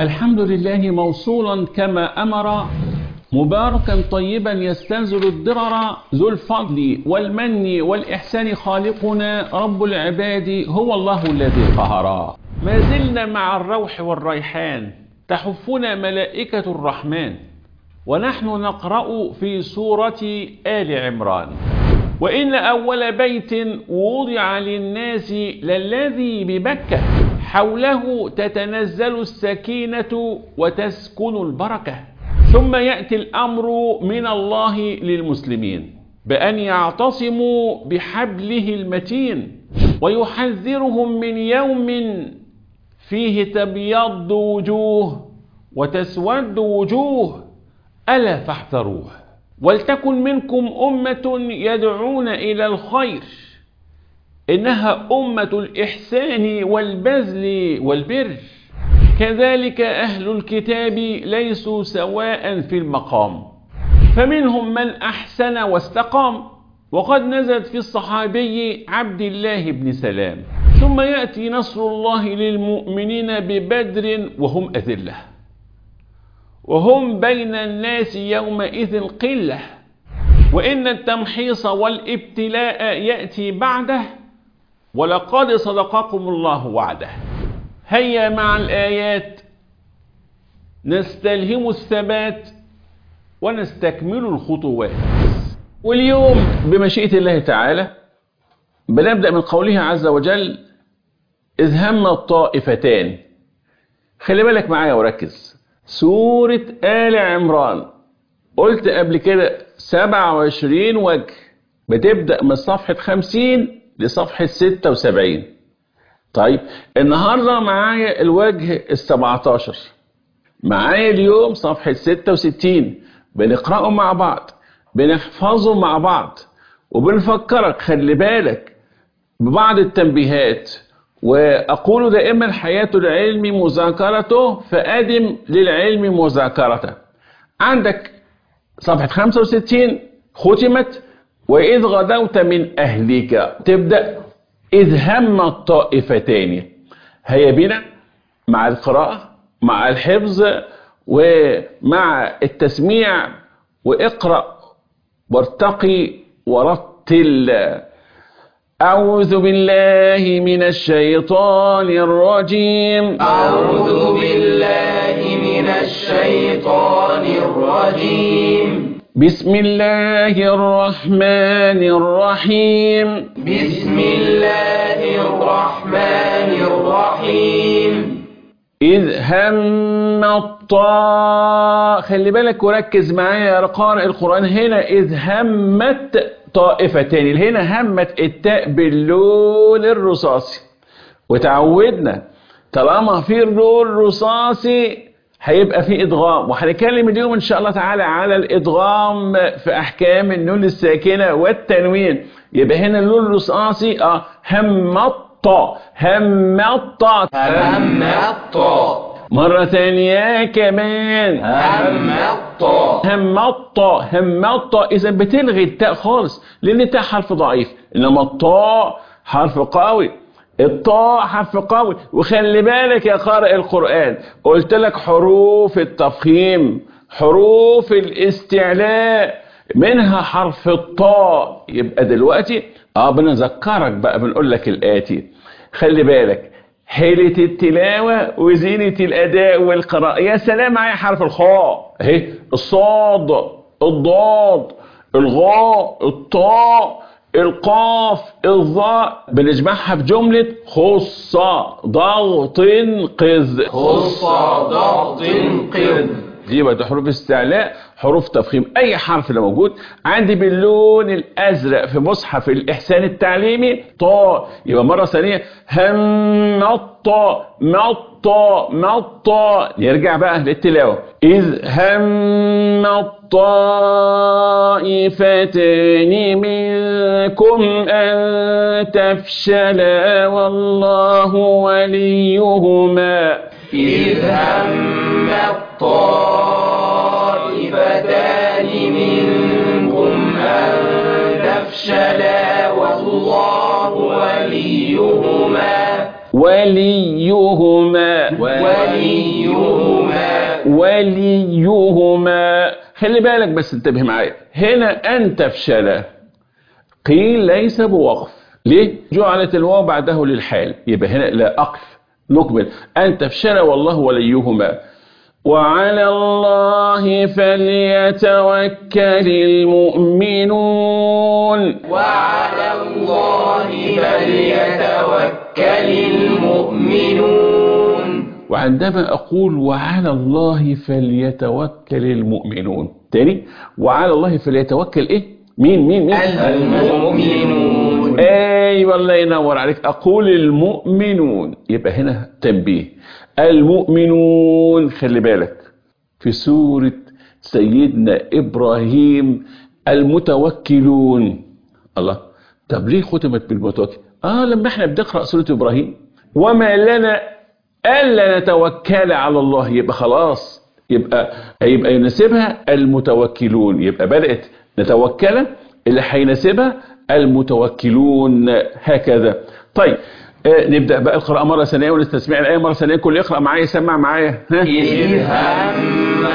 الحمد لله موصولا كما أمر مباركا طيبا يستنزل الضرر ذو الفضل والمن والإحسان خالقنا رب العباد هو الله الذي قهر ما زلنا مع الروح والريحان تحفنا ملائكة الرحمن ونحن نقرأ في سورة آل عمران وإن أول بيت وضع للناس للذي ببكة حوله تتنزل السكينة وتسكن البركة ثم يأتي الأمر من الله للمسلمين بأن يعتصموا بحبله المتين ويحذرهم من يوم فيه تبيض وجوه وتسود وجوه ألا فاحذروه ولتكن منكم أمة يدعون إلى الخير إنها أمة الإحسان والبذل والبر كذلك أهل الكتاب ليسوا سواء في المقام فمنهم من أحسن واستقام وقد نزلت في الصحابي عبد الله بن سلام ثم يأتي نصر الله للمؤمنين ببدر وهم أذلة وهم بين الناس يومئذ قلة وإن التمحيص والابتلاء يأتي بعده ولقد صدقكم الله وعده هيا مع الآيات نستلهم الثبات ونستكمل الخطوات واليوم بمشيئة الله تعالى بنبدأ من قوله عز وجل إذ هم الطائفتان خلي بالك معايا وركز سورة آل عمران قلت قبل كده 27 وجه بتبدأ من صفحة 50 لصفحة 76 طيب النهاردة معايا الوجه ال 17 معايا اليوم صفحة 66 بنقرأه مع بعض بنحفظه مع بعض وبنفكرك خلي بالك ببعض التنبيهات وأقول دائما حياة العلم مذاكرته فأدم للعلم مذاكرته عندك صفحة 65 ختمت وإذ غدوت من أهلك تبدأ إذ هم الطائفتان هيا بنا مع القراءة مع الحفظ ومع التسميع واقرأ وارتقي ورتل أعوذ بالله من الشيطان الرجيم أعوذ بالله من الشيطان الرجيم بسم الله الرحمن الرحيم بسم الله الرحمن الرحيم إذ هم الطاء خلي بالك وركز معايا يا قارئ القرآن هنا إذ همت طائفتين هنا همت التاء باللون الرصاصي وتعودنا طالما في اللون الرصاصي هيبقى في ادغام وهنتكلم اليوم ان شاء الله تعالى على الادغام في احكام النون الساكنه والتنوين يبقى هنا اللون الرصاصي اه هم الطاء هم الطاء هم الطاء مره ثانيه كمان هم الطاء هم الطاء هم الطاء اذا بتلغي التاء خالص لان التاء حرف ضعيف انما الطاء حرف قوي الطاء حرف قوي وخلي بالك يا قارئ القرآن قلت لك حروف التفخيم حروف الاستعلاء منها حرف الطاء يبقى دلوقتي اه بنذكرك بقى بنقول لك الآتي خلي بالك حيلة التلاوة وزينة الأداء والقراءة يا سلام معايا حرف الخاء اهي الصاد الضاد الغاء الطاء القاف الظاء بنجمعها بجملة خص ضغط قذ خص ضغط قذ دي بقى حروف استعلاء حروف تفخيم اي حرف اللي موجود عندي باللون الازرق في مصحف الاحسان التعليمي طاء يبقى مره ثانيه هم الطاء مطا مطا نرجع بقى للتلاوه اذ هم الطائفتان منكم ان تفشلا والله وليهما إذ هم الطائفتان منكم أن تفشلا والله وليهما وليهما وليهما وليهما خلي بالك بس انتبه معايا هنا أن تفشل قيل ليس بوقف ليه جعلت الواو بعده للحال يبقى هنا لا أقف نكمل أن تفشل والله وليهما وعلى الله فليتوكل المؤمنون وعلى الله فليتوكل المؤمنون وعندما أقول وعلى الله فليتوكل المؤمنون تاني وعلى الله فليتوكل إيه مين مين مين المؤمنون ايوه الله ينور عليك اقول المؤمنون يبقى هنا تنبيه المؤمنون خلي بالك في سورة سيدنا ابراهيم المتوكلون الله طب ليه ختمت بالمتوكل اه لما احنا بنقرا سوره ابراهيم وما لنا الا نتوكل على الله يبقى خلاص يبقى يبقى يناسبها المتوكلون يبقى بدات نتوكل اللي هيناسبها المتوكلون هكذا طيب آه نبدا بقى القراءه مره ثانيه ونستسمع الايه مره ثانيه كل يقرا معايا يسمع معايا ها إذ هم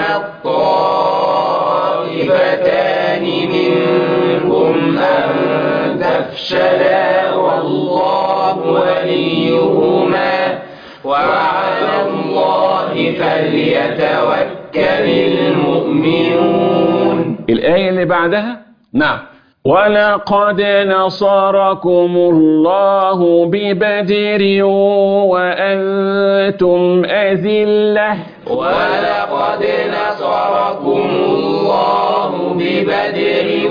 الطائفتان منكم أن تفشلا والله وليهما وعلى الله فليتوكل المؤمنون الآية اللي بعدها نعم ولقد نصركم الله ببدر وأنتم أذلة ولقد نصركم الله ببدر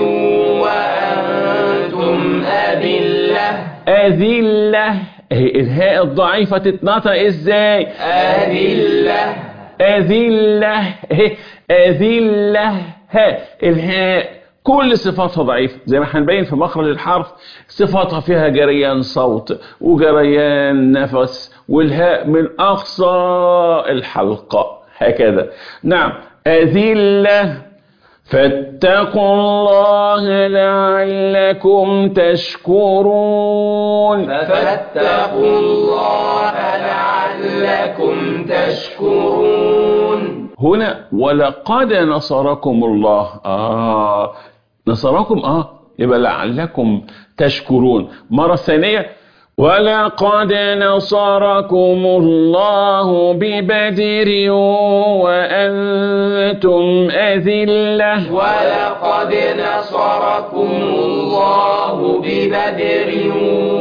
وأنتم أذلة أذلة هي الهاء الضعيفة تتنطق ازاي أذلة أذلة هي أذلة ها الهاء كل صفاتها ضعيفة زي ما هنبين في مخرج الحرف صفاتها فيها جريان صوت وجريان نفس والهاء من أقصى الحلقة هكذا نعم أذلة فاتقوا الله لعلكم تشكرون فاتقوا الله لعلكم تشكرون هنا ولقد نصركم الله آه نصركم آه يبقى لعلكم تشكرون مرة ثانية ولقد نصركم الله ببدر وأنتم أذلة ولقد نصركم الله ببدر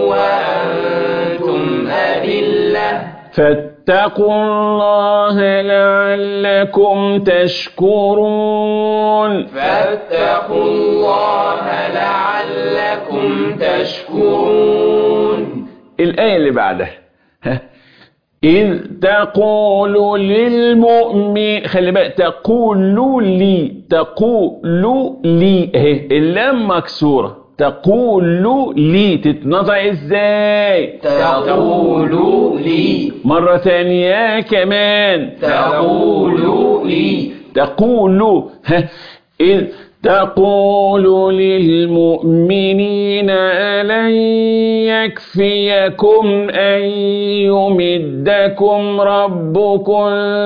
وأنتم أذلة فاتقوا الله لعلكم تشكرون فاتقوا الله لعلكم تشكرون الآية اللي بعدها ها إذ تقول للمؤمن خلي بالك تقول لي تقول لي اهي اللام مكسورة تقول لي تتنطق ازاي تقول لي مرة ثانية كمان تقول لي تقول ها إذ تقول للمؤمنين ألن يكفيكم أن يمدكم ربكم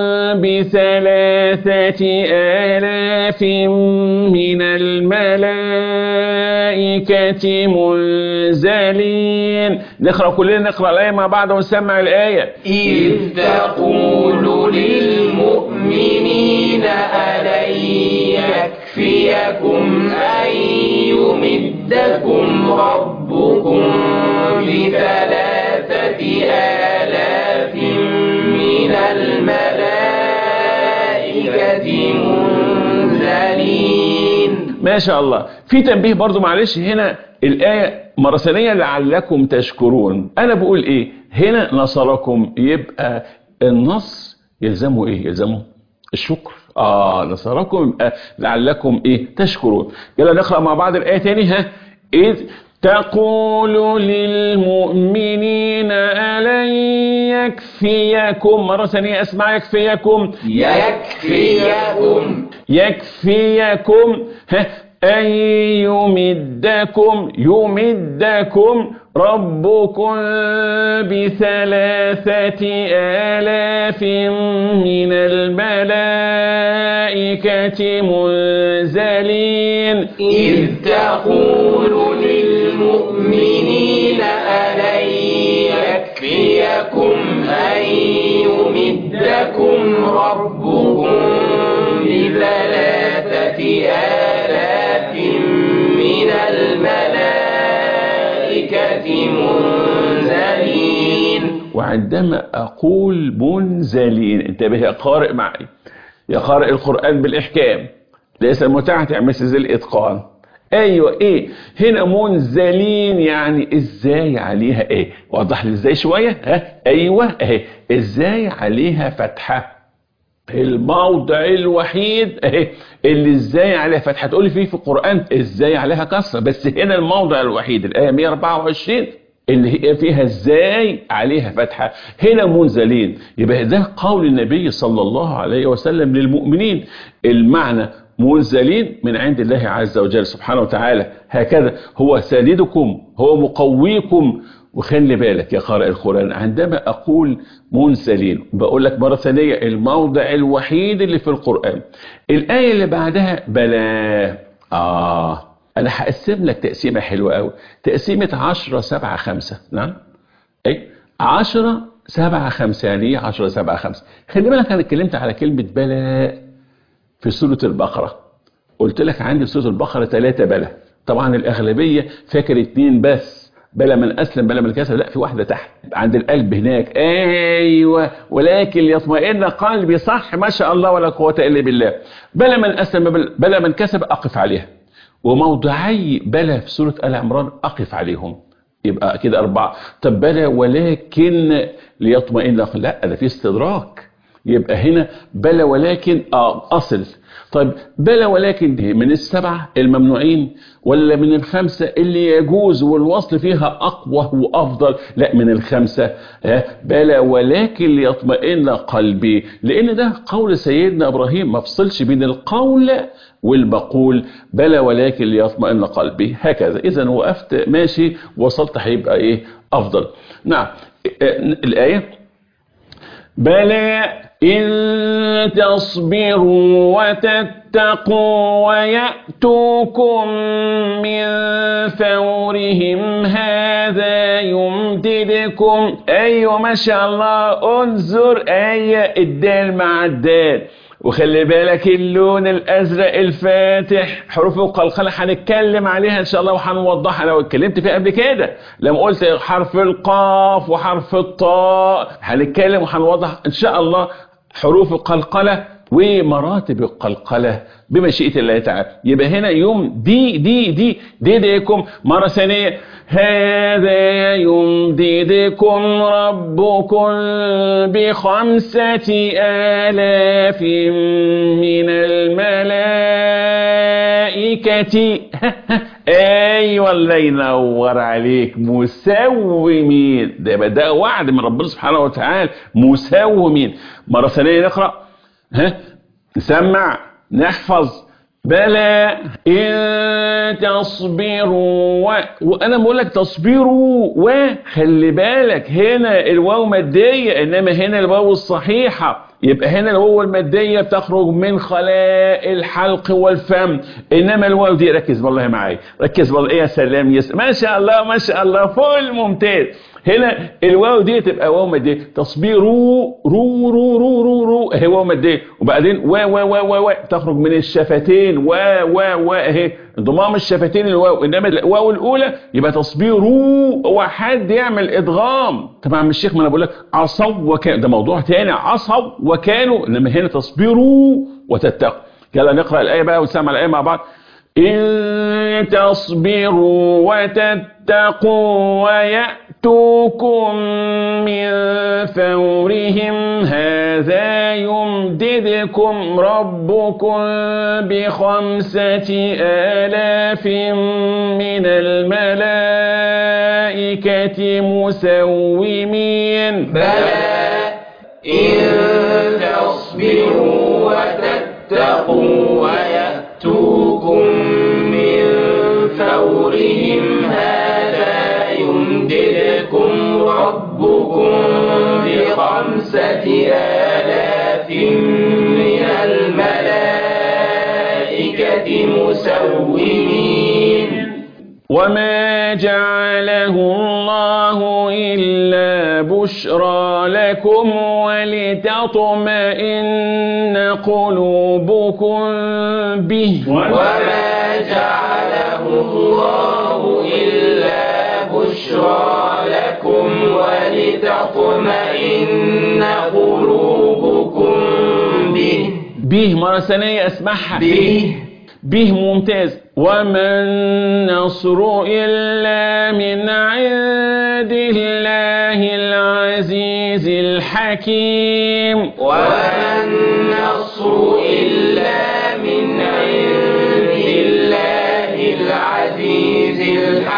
بثلاثة آلاف من الملائكة منزلين نقرأ كلنا نقرأ الآية مع بعض ونسمع الآية إذ تقول للمؤمنين ألن يكفيكم أن يمدكم ربكم بثلاثة آلاف من الملائكة منزلين ما شاء الله في تنبيه برضو معلش هنا الآية مرة ثانية لعلكم تشكرون أنا بقول إيه هنا نصركم يبقى النص يلزمه إيه يلزمه الشكر آه نصركم يبقى لعلكم إيه تشكرون يلا نقرأ مع بعض الآية تاني ها إذ تقول للمؤمنين ألن يكفيكم مرة ثانية أسمع يكفيكم يكفيكم يكفيكم ها أن يمدكم يمدكم ربكم بثلاثة آلاف من الملائكة منزلين إذ تقول للمؤمنين ألن يكفيكم أن يمدكم ربكم بثلاثة آلاف من الملائكة منزلين وعندما أقول منزلين انتبه يا قارئ معي يا قارئ القرآن بالإحكام ليس المتعة مثل الإتقان ايوه ايه هنا منزلين يعني ازاي عليها ايه وضح لي ازاي شويه ها ايوه اهي ازاي عليها فتحه الموضع الوحيد اهي اللي ازاي عليها فتحه تقول لي فيه في القران ازاي عليها كسره بس هنا الموضع الوحيد الايه 124 اللي هي فيها ازاي عليها فتحه هنا منزلين يبقى ده قول النبي صلى الله عليه وسلم للمؤمنين المعنى منزلين من عند الله عز وجل سبحانه وتعالى هكذا هو ساددكم هو مقويكم وخلي بالك يا قارئ القرآن عندما أقول منزلين بقول لك مرة ثانية الموضع الوحيد اللي في القرآن الآية اللي بعدها بلا آه أنا هقسم لك تقسيمة حلوة أوي تقسيمة 10 7 5 نعم أي 10 7 5 يعني ايه 10 7 5 خلي بالك أنا اتكلمت على كلمة بلا في سورة البقرة قلت لك عندي في سورة البقرة ثلاثة بلا طبعا الأغلبية فاكر اتنين بس بلا من أسلم بلا من كسب لا في واحدة تحت عند القلب هناك أيوة ولكن يطمئن قلبي صح ما شاء الله ولا قوة إلا بالله بلا من أسلم بلا من كسب أقف عليها وموضعي بلا في سورة آل عمران أقف عليهم يبقى كده أربعة طب بلا ولكن ليطمئن لا ده في استدراك يبقى هنا بلا ولكن آه أصل طيب بلا ولكن دي من السبعة الممنوعين ولا من الخمسة اللي يجوز والوصل فيها أقوى وأفضل لا من الخمسة بلا ولكن ليطمئن قلبي لأن ده قول سيدنا إبراهيم ما فصلش بين القول والبقول بلا ولكن ليطمئن قلبي هكذا إذا وقفت ماشي وصلت هيبقى إيه أفضل نعم الآية بلى إن تصبروا وتتقوا ويأتوكم من فورهم هذا يمددكم أيوة ما شاء الله انظر آية الدال مع الدال وخلي بالك اللون الازرق الفاتح حروف القلقله هنتكلم عليها ان شاء الله وهنوضحها لو اتكلمت فيها قبل كده لما قلت حرف القاف وحرف الطاء هنتكلم وهنوضح ان شاء الله حروف القلقله ومراتب القلقله بمشيئه الله تعالى يبقى هنا يوم دي دي دي دي ديكم مره ثانيه هذا يمددكم ربكم بخمسة آلاف من الملائكة أيوة الله ينور عليك مسومين ده بدأ وعد من ربنا سبحانه وتعالى مسومين مرة ثانية نقرأ ها نسمع نحفظ بلى إن تصبروا و... وأنا بقول لك تصبروا وخلي بالك هنا الواو مادية إنما هنا الواو الصحيحة يبقى هنا الواو المادية بتخرج من خلاء الحلق والفم إنما الواو دي ركز والله معايا ركز والله إيه يا سلام يس ما شاء الله ما شاء الله فل ممتاز هنا الواو دي تبقى واو ماديه تصبير رو رو رو رو رو رو اهي واو ماديه وبعدين و و و و و تخرج من الشفتين و و و اهي انضمام الشفتين الواو انما الواو الاولى يبقى تصبير رو هو حد يعمل ادغام طبعا مش الشيخ ما انا بقول لك عصوا وكان ده موضوع تاني عصوا وكانوا انما هنا تصبروا وتتقوا يلا نقرا الايه بقى ونسمع الايه مع بعض إن تصبروا وتتقوا ويأتوكم من فورهم هذا يمددكم ربكم بخمسة آلاف من الملائكة مسومين بلى إن تصبروا وتتقوا ويأتوكم من يمددكم ربكم بخمسة آلاف من الملائكة مسومين وما جعله الله إلا بشرى لكم ولتطمئن قلوبكم به وما جعله الله إلا بشرى لكم ولتطمئن قلوبكم به به مرة ثانية اسمعها به به ممتاز وما النصر إلا من عند الله العزيز الحكيم وما النصر إلا من عند الله العزيز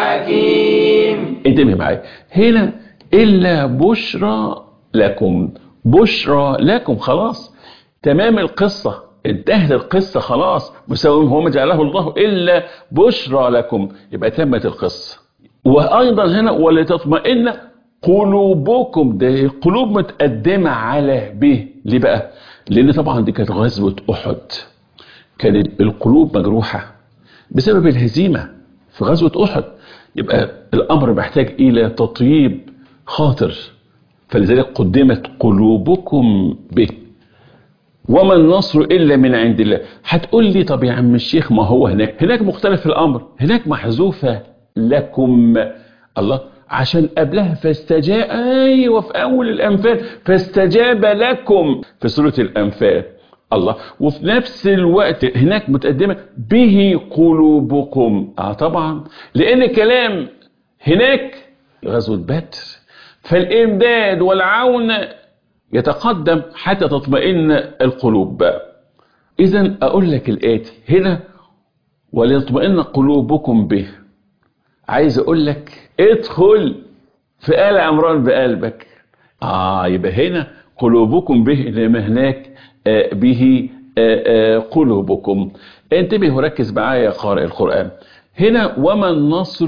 الحكيم انتبه معايا هنا إلا بشرى لكم بشرى لكم خلاص تمام القصة انتهت القصة خلاص مساوم هو ما جعله الله إلا بشرى لكم يبقى تمت القصة وأيضا هنا ولتطمئن قلوبكم ده القلوب متقدمة على به ليه بقى لأن طبعا دي كانت غزوة أحد كانت القلوب مجروحة بسبب الهزيمة في غزوة أحد يبقى الأمر محتاج إلى تطيب خاطر فلذلك قدمت قلوبكم به وما النصر إلا من عند الله هتقول لي طب يا عم الشيخ ما هو هناك هناك مختلف الأمر هناك محذوفة لكم الله عشان قبلها فاستجاب أيوة في أول الأنفال فاستجاب لكم في سورة الأنفال الله وفي نفس الوقت هناك متقدمة به قلوبكم اه طبعا لأن الكلام هناك غزوة بدر فالإمداد والعون يتقدم حتى تطمئن القلوب إذا أقول لك الآتي هنا وليطمئن قلوبكم به عايز أقول لك ادخل في آل عمران بقلبك آه يبقى هنا قلوبكم به لما هناك آه به آه آه قلوبكم انتبه وركز معايا يا قارئ القرآن هنا وما النصر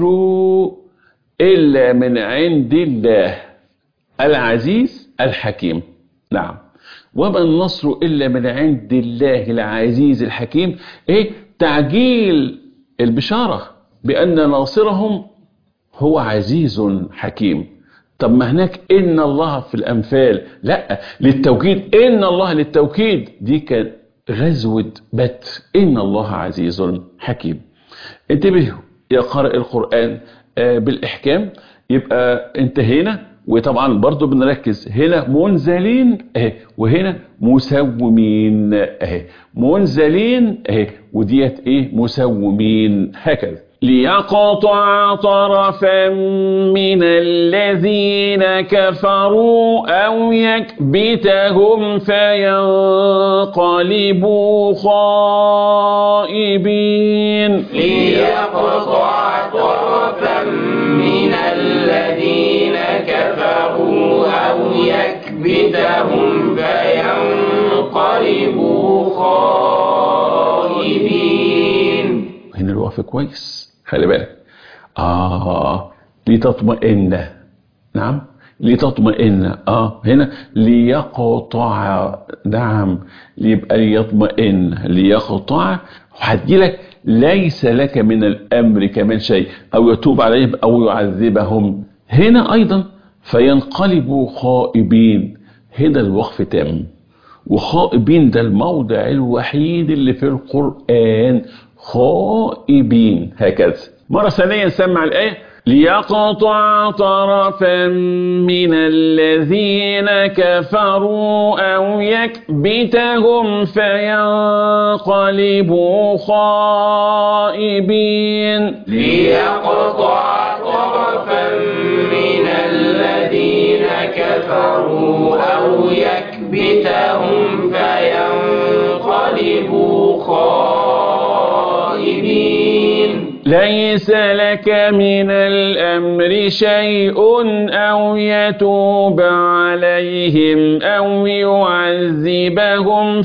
إلا من عند الله العزيز الحكيم نعم وما النصر إلا من عند الله العزيز الحكيم إيه تعجيل البشارة بأن ناصرهم هو عزيز حكيم طب ما هناك إن الله في الأنفال لا للتوكيد إن الله للتوكيد دي كانت غزوة بدر إن الله عزيز حكيم انتبهوا يا قارئ القرآن آه بالإحكام يبقى انتهينا وطبعا برضو بنركز هنا منزلين اهي وهنا مسومين اهي منزلين اهي وديت ايه مسومين هكذا ليقطع طرفا من الذين كفروا او يكبتهم فينقلبوا خائبين ليقطع طرفا من الذين كفروا أو يكبتهم فينقلبوا خائبين هنا الوقف كويس خلي بالك آه لتطمئن نعم لتطمئن اه هنا ليقطع نعم يبقى ليطمئن ليقطع وهدي لك ليس لك من الامر كمان شيء او يتوب عليهم او يعذبهم هنا ايضا فينقلبوا خائبين هنا الوقف تام وخائبين ده الموضع الوحيد اللي في القرآن خائبين هكذا مرة ثانية نسمع الآية ليقطع طرفا من الذين كفروا أو يكبتهم فينقلبوا خائبين ليقطع طرفا من الذين كفروا أو يكبتهم فينقلبوا خائبين ليس لك من الأمر شيء أو يتوب عليهم أو يعذبهم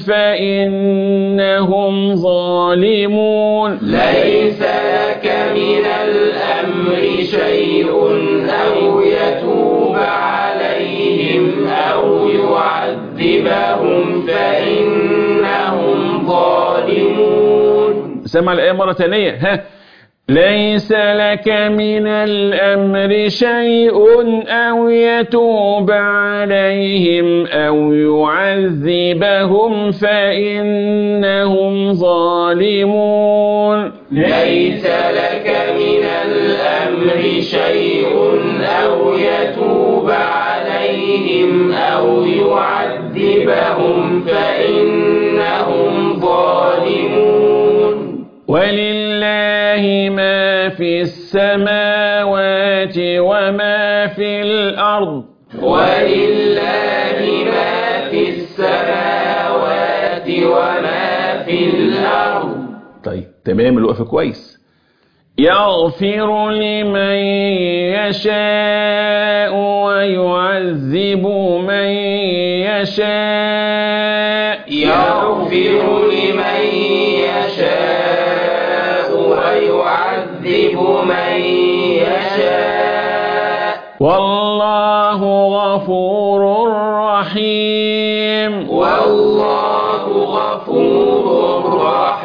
فإنهم ظالمون ليس لك من الأمر الأمر شيء أو يتوب عليهم أو يعذبهم فإنهم ظالمون سمع الآية مرة ثانية ها ليس لك من الأمر شيء أو يتوب عليهم أو يعذبهم فإنهم ظالمون ليس لك من الأمر شيء أو يتوب عليهم أو يعذبهم فإنهم ظالمون ولله ما في السماوات وما في الأرض ولله ما في السماوات وما في الأرض طيب تمام الوقف كويس يغفر لمن يشاء ويعذب من يشاء يغفر لمن يشاء ويعذب من يشاء والله غفور رحيم والله غفور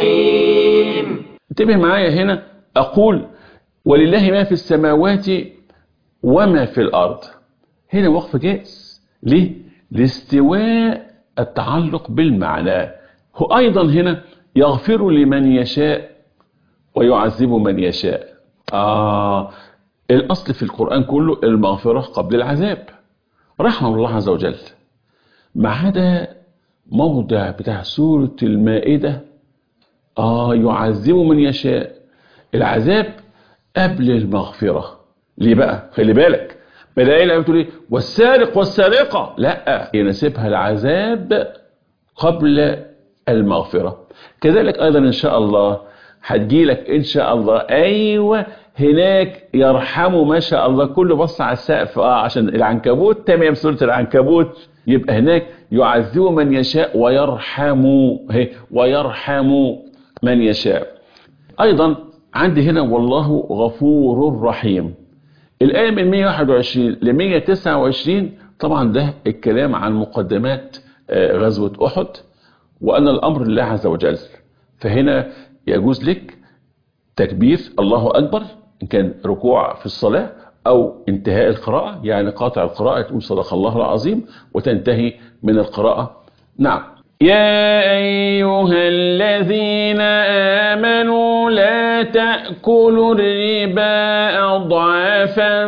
رحيم انتبه معايا هنا أقول ولله ما في السماوات وما في الأرض هنا وقف جائز ليه؟ لاستواء التعلق بالمعنى هو أيضا هنا يغفر لمن يشاء ويعذب من يشاء آه الأصل في القرآن كله المغفرة قبل العذاب رحمه الله عز وجل ما عدا موضع بتاع سورة المائدة آه يعذب من يشاء العذاب قبل المغفرة ليه بقى خلي بالك بدأ الآية بتقول ايه والسارق والسارقة لا يناسبها العذاب قبل المغفرة كذلك أيضا إن شاء الله هتجيلك إن شاء الله أيوة هناك يرحموا ما شاء الله كله بص على السقف اه عشان العنكبوت تمام سورة العنكبوت يبقى هناك يعذب من يشاء ويرحموا هي ويرحموا من يشاء أيضا عندي هنا والله غفور رحيم الآية من 121 ل 129 طبعا ده الكلام عن مقدمات آه، غزوة أحد وأن الأمر لله عز وجل فهنا يجوز لك تكبير الله أكبر إن كان ركوع في الصلاة أو انتهاء القراءة يعني قاطع القراءة تقول صدق الله العظيم وتنتهي من القراءة نعم يا أيها الذين آمنوا لا تأكلوا الربا أضعافا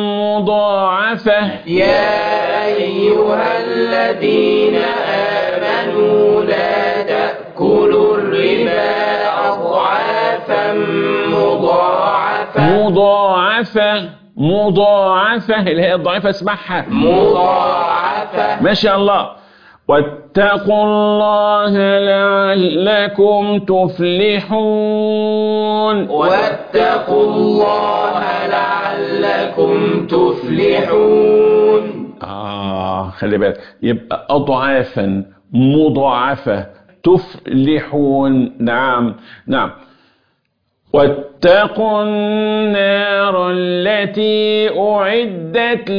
مضاعفة يا أيها الذين آمنوا لا تأكلوا الربا أضعافا مضاعفة مضاعفة مضاعفة اللي هي الضعيفة اسمعها مضاعفة ما شاء الله واتقوا الله لعلكم تفلحون واتقوا الله لعلكم تفلحون آه خلي بالك يبقى أضعافا مضاعفة تفلحون نعم نعم واتقوا النار التي أعدت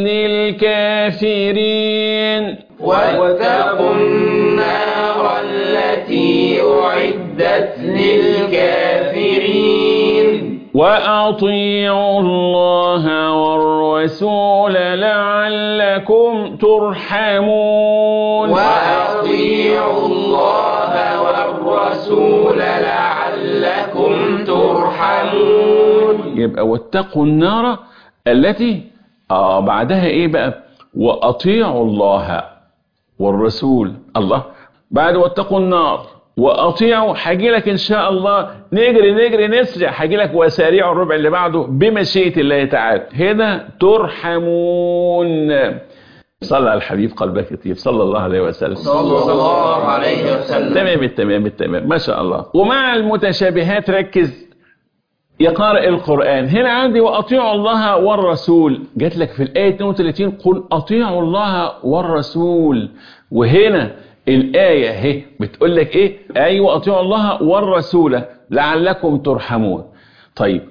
للكافرين واتقوا النار التي أعدت للكافرين وأطيعوا الله والرسول لعلكم ترحمون وأطيعوا الله والرسول لعلكم ترحمون يبقى واتقوا النار التي آه بعدها ايه بقى وأطيعوا الله والرسول الله بعد واتقوا النار وأطيعوا هاجي لك إن شاء الله نجري نجري نسرع هاجي لك وسارعوا الربع اللي بعده بمشيئة الله تعالى هنا ترحمون صلى على الحبيب قلبك يطيب صلى الله عليه وسلم صلى الله عليه وسلم تمام التمام التمام ما شاء الله ومع المتشابهات ركز يا قارئ القرآن هنا عندي وأطيعوا الله والرسول جات لك في الآية 32 قل أطيعوا الله والرسول وهنا الآية هي بتقول لك إيه أيوة أطيعوا الله والرسول لعلكم ترحمون طيب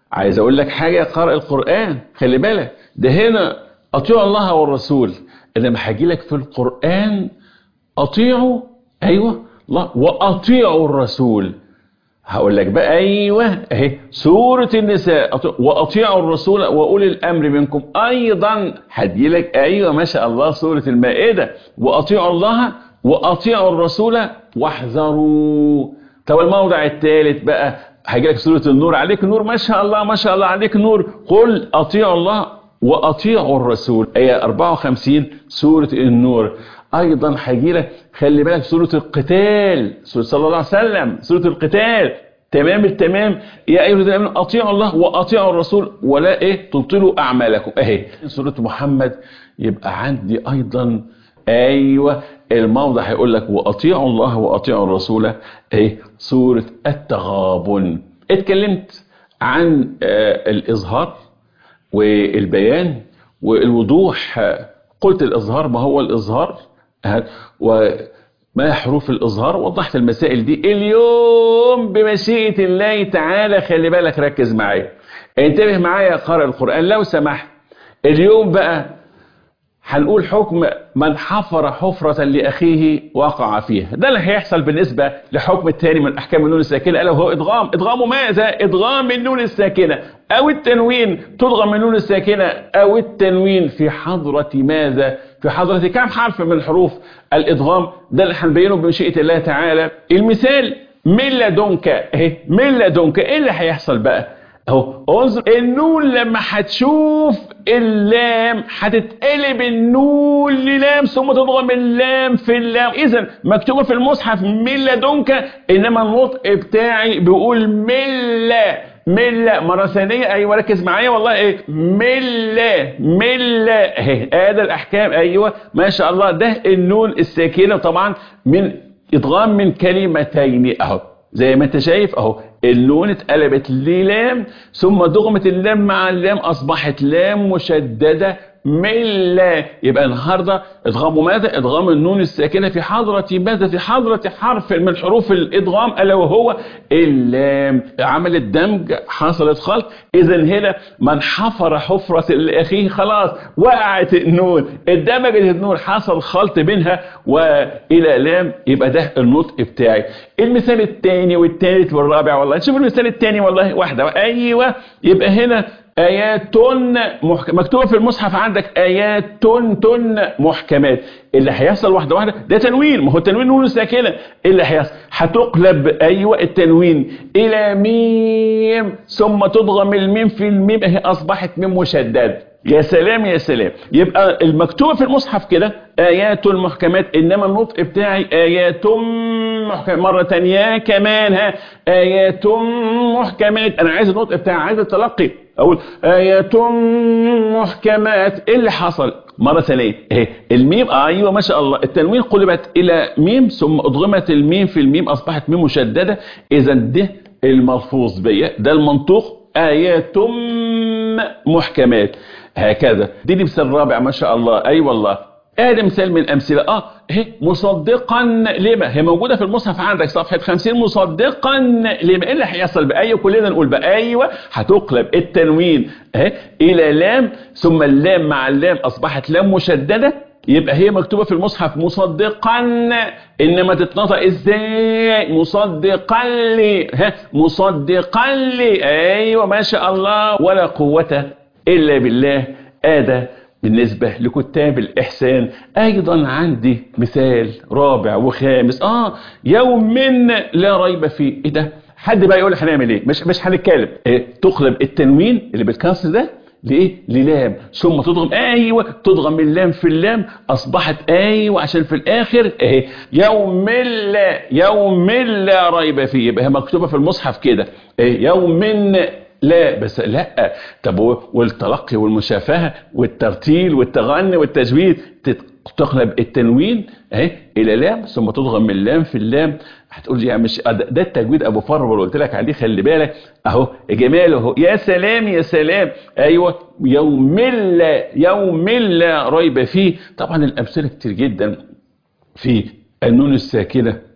عايز اقول لك حاجه قارئ القران خلي بالك ده هنا اطيعوا الله والرسول انما هاجي لك في القران اطيعوا ايوه الله واطيعوا الرسول هقول لك بقى ايوه اهي سوره النساء أطيع- واطيعوا الرسول واولي الامر منكم ايضا هدي لك ايوه ما شاء الله سوره المائده واطيعوا الله واطيعوا الرسول واحذروا طب الموضع الثالث بقى هيجي لك سوره النور عليك نور ما شاء الله ما شاء الله عليك نور قل اطيعوا الله واطيعوا الرسول ايه 54 سوره النور ايضا هيجي لك خلي بالك سوره القتال سوره صلى الله عليه وسلم سوره القتال تمام التمام يا ايها الذين امنوا اطيعوا الله واطيعوا الرسول ولا ايه تبطلوا اعمالكم اهي سوره محمد يبقى عندي ايضا ايوه الموضع هيقول لك واطيعوا الله واطيعوا الرسول ايه سوره التغابن اتكلمت عن آه الاظهار والبيان والوضوح قلت الإظهار ما هو الإظهار وما حروف الإظهار وضحت المسائل دي اليوم بمشيئة الله تعالى خلي بالك ركز معايا انتبه معايا يا قارئ القرآن لو سمحت اليوم بقى هنقول حكم من حفر حفرة لأخيه وقع فيها ده اللي هيحصل بالنسبة لحكم الثاني من أحكام النون الساكنة ألا وهو إدغام إدغام ماذا؟ إدغام النون الساكنة أو التنوين تدغم النون الساكنة أو التنوين في حضرة ماذا؟ في حضرة كم حرف من حروف الإدغام ده اللي هنبينه بمشيئة الله تعالى المثال من لدنك اهي من لدنك ايه اللي هيحصل بقى اهو انظر النون لما هتشوف اللام هتتقلب النون للام ثم تضغم اللام في اللام اذا مكتوبه في المصحف من لدنك انما النطق بتاعي بيقول ملة ملة مرة ثانية ايوه ركز معايا والله ايه ملة ملة اهي ادي الاحكام ايوه ما شاء الله ده النون الساكنة طبعا من ادغام من كلمتين اهو زي ما انت شايف اهو النون اتقلبت للام ثم ضغمت اللام مع اللام اصبحت لام مشدده من لا يبقى النهارده ادغام ماذا ادغام النون الساكنه في حضره ماذا في حضره حرف من حروف الادغام الا وهو اللام عملت دمج حصلت خلط اذا هنا من حفر حفره لاخيه خلاص وقعت النون اندمجت النون حصل خلط بينها والى لام يبقى ده النطق بتاعي المثال الثاني والثالث والرابع والله نشوف المثال الثاني والله واحده ايوه يبقى هنا آيات محك... مكتوبة في المصحف عندك آيات تن محكمات اللي هيحصل واحدة واحدة ده تنوين ما هو التنوين نون ساكنة اللي هيحصل هتقلب أيوة التنوين إلى ميم ثم تضغم الميم في الميم هي أصبحت ميم مشدد يا سلام يا سلام يبقى المكتوبة في المصحف كده آيات محكمات إنما النطق بتاعي آيات محكمات مرة تانية كمان ها آيات محكمات أنا عايز النطق بتاعي عايز التلقي أقول آيات محكمات إيه اللي حصل مرة ثانية اهي الميم ايوه ما شاء الله التنوين قلبت الى ميم ثم ادغمت الميم في الميم اصبحت ميم مشددة اذا ده الملفوظ بيا ده المنطوق آيات محكمات هكذا دي مثال رابع ما شاء الله اي أيوة والله ادي مثال من الامثله اه اهي مصدقا لما هي موجوده في المصحف عندك صفحه 50 مصدقا لما ايه اللي هيحصل باي كلنا نقول بقى ايوه هتقلب التنوين اهي الى لام ثم اللام مع اللام اصبحت لام مشدده يبقى هي مكتوبه في المصحف مصدقا انما تتنطق ازاي مصدقا لي ها مصدقا لي ايوه ما شاء الله ولا قوه الا بالله ادى بالنسبة لكتاب الإحسان أيضا عندي مثال رابع وخامس آه يوم من لا ريب فيه إيه ده حد بقى يقول هنعمل إيه مش مش هنتكلم إيه تقلب التنوين اللي بتكسر ده لإيه للام ثم تضغم أيوة تضغم اللام في اللام أصبحت أيوة عشان في الآخر إيه يوم لا يوم لا ريب فيه يبقى هي مكتوبة في المصحف كده إيه يوم من لا بس لا طب والتلقي والمشافهه والترتيل والتغني والتجويد تقلب التنوين اهي الى لام ثم تضغم من لام في اللام هتقول لي يا مش ده التجويد ابو فرور اللي قلت لك عليه خلي بالك اهو جماله اهو يا سلام يا سلام ايوه يوم لا يوم لا ريب فيه طبعا الامثله كتير جدا في النون الساكنه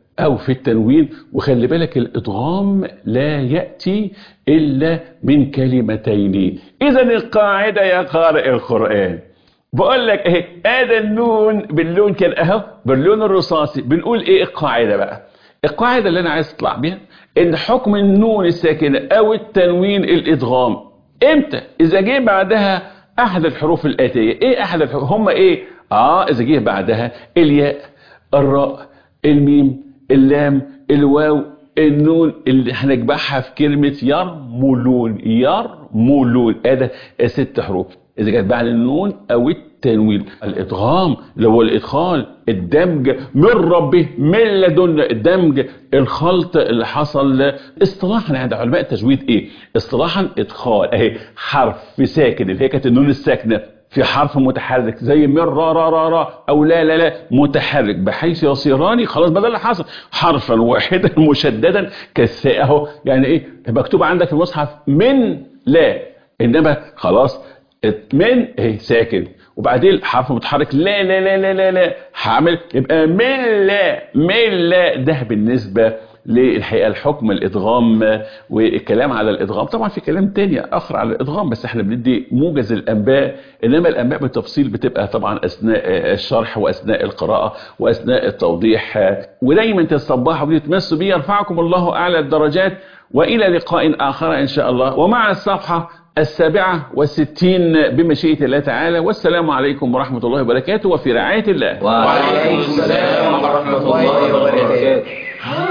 او في التنوين وخلي بالك الادغام لا ياتي الا من كلمتين اذا القاعده يا قارئ القران بقول لك اهي ادي النون باللون كان اهو باللون الرصاصي بنقول ايه القاعده بقى القاعده اللي انا عايز اطلع بيها ان حكم النون الساكنه او التنوين الادغام امتى اذا جه بعدها احد الحروف الاتيه ايه احد الحروف هم ايه اه اذا جه بعدها الياء الراء الميم اللام الواو النون اللي هنجمعها في كلمة يرملون يرملون ادي ست حروف اذا كانت بعد النون او التنوين الادغام اللي هو الادخال الدمج من ربه من لدن الدمج الخلط اللي حصل اصطلاحا عند علماء التجويد ايه اصطلاحا ادخال اهي حرف ساكن اللي هي كانت النون الساكنه في حرف متحرك زي من را را را را او لا لا لا متحرك بحيث يصيران خلاص بدل اللي حصل حرفا واحدا مشددا كالثاء اهو يعني ايه مكتوب عندك في المصحف من لا انما خلاص من اهي ساكن وبعدين حرف متحرك لا لا لا لا لا لا هعمل يبقى من لا من لا ده بالنسبه للحقيقه الحكم الادغام والكلام على الادغام طبعا في كلام تاني اخر على الادغام بس احنا بندي موجز الانباء انما الانباء بالتفصيل بتبقى طبعا اثناء الشرح واثناء القراءه واثناء التوضيح ودايما تتصبحوا وتتمسوا بي يرفعكم الله اعلى الدرجات والى لقاء اخر ان شاء الله ومع الصفحه السابعة والستين بمشيئة الله تعالى والسلام عليكم ورحمة الله وبركاته وفي رعاية الله وعليكم السلام ورحمة الله وبركاته